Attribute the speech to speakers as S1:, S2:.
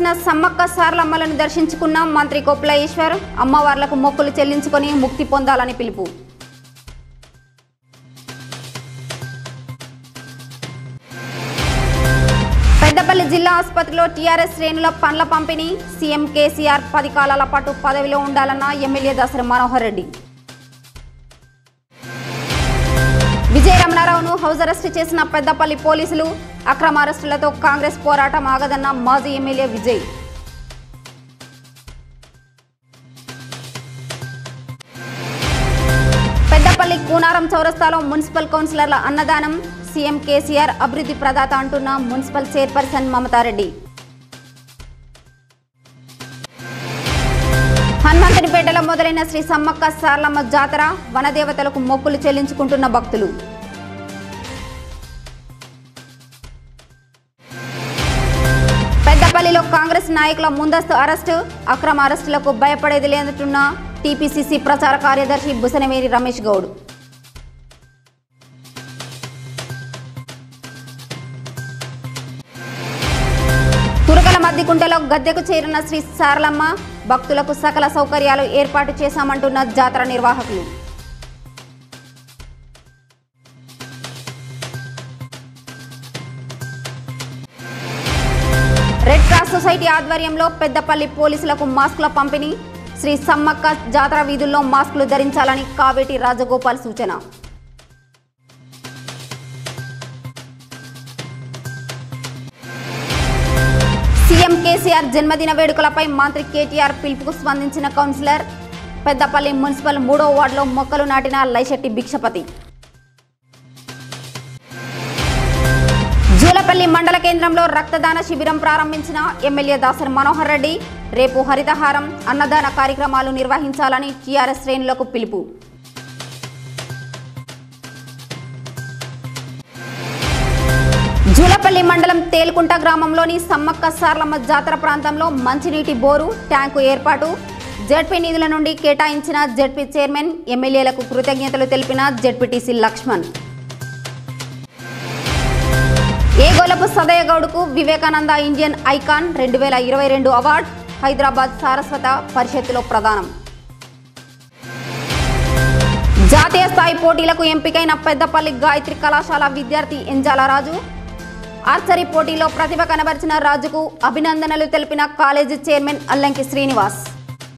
S1: వచ్చిన సమ్మక్క సార్లమ్మలను దర్శించుకున్న మంత్రి కొప్పుల ఈశ్వర్ అమ్మవార్లకు మొక్కులు చెల్లించుకొని ముక్తి పొందాలని పిలుపు పెద్దపల్లి జిల్లా ఆసుపత్రిలో టీఆర్ఎస్ శ్రేణుల పండ్ల పంపిణీ సీఎం కేసీఆర్ పది కాలాల పాటు పదవిలో ఉండాలన్న ఎమ్మెల్యే దసరి మనోహర్ రెడ్డి విజయ రమణారావును హౌస్ అరెస్ట్ చేసిన పెద్దపల్లి పోలీసులు అక్రమ అరెస్టులతో కాంగ్రెస్ పోరాటం ఆగదన్న మాజీ ఎమ్మెల్యే విజయ్ పెద్దపల్లి కూనారం చౌరస్తాలో మున్సిపల్ కౌన్సిలర్ల అన్నదానం సీఎం కేసీఆర్ అభివృద్ధి ప్రదాత అంటున్న మున్సిపల్ చైర్పర్సన్ మమతారెడ్డి హనుమంతునిపేటలో మొదలైన శ్రీ సమ్మక్క సార్లమ్మ జాతర వనదేవతలకు మొక్కులు చెల్లించుకుంటున్న భక్తులు పెద్దపల్లిలో కాంగ్రెస్ నాయకుల ముందస్తు అరెస్టు అక్రమ అరెస్టులకు భయపడేది లేదంటున్న టీపీసీసీ ప్రచార కార్యదర్శి బుసనవేరి రమేష్ గౌడ్ తురకల మద్దికుంటలో గద్దెకు చేరిన శ్రీ సారలమ్మ భక్తులకు సకల సౌకర్యాలు ఏర్పాటు చేశామంటున్న జాతర నిర్వాహకులు రెడ్ క్రాస్ సొసైటీ ఆధ్వర్యంలో పెద్దపల్లి పోలీసులకు మాస్కుల పంపిణీ శ్రీ సమ్మక్క జాతర వీధుల్లో మాస్కులు ధరించాలని కావేటి రాజగోపాల్ సూచన సీఎం కేసీఆర్ జన్మదిన వేడుకలపై మంత్రి కేటీఆర్ పిలుపుకు స్పందించిన కౌన్సిలర్ పెద్దపల్లి మున్సిపల్ మూడో వార్డులో మొక్కలు నాటిన లైశెట్టి భిక్షపతి జూలపల్లి మండల కేంద్రంలో రక్తదాన శిబిరం ప్రారంభించిన ఎమ్మెల్యే దాసరి మనోహర్ రెడ్డి రేపు హరితహారం అన్నదాన కార్యక్రమాలు నిర్వహించాలని టీఆర్ఎస్ శ్రేణులకు పిలుపు జూలపల్లి మండలం తేలుకుంట గ్రామంలోని సమ్మక్క సార్లమ్మ జాతర ప్రాంతంలో మంచినీటి బోరు ట్యాంకు ఏర్పాటు జెడ్పీ నిధుల నుండి కేటాయించిన జెడ్పీ చైర్మన్ ఎమ్మెల్యేలకు కృతజ్ఞతలు తెలిపిన జెడ్పీటీసీ లక్ష్మణ్ ఏగోలపు సదయ్య గౌడ్కు వివేకానంద ఇండియన్ ఐకాన్ రెండు వేల ఇరవై రెండు అవార్డు హైదరాబాద్ సారస్వత పరిషత్తులో ప్రదానం జాతీయ స్థాయి పోటీలకు ఎంపికైన పెద్దపల్లి గాయత్రి కళాశాల విద్యార్థి ఎంజాల రాజు ఆర్చరీ పోటీలో ప్రతిభ కనబరిచిన రాజుకు అభినందనలు తెలిపిన కాలేజీ చైర్మన్ అల్లంకి శ్రీనివాస్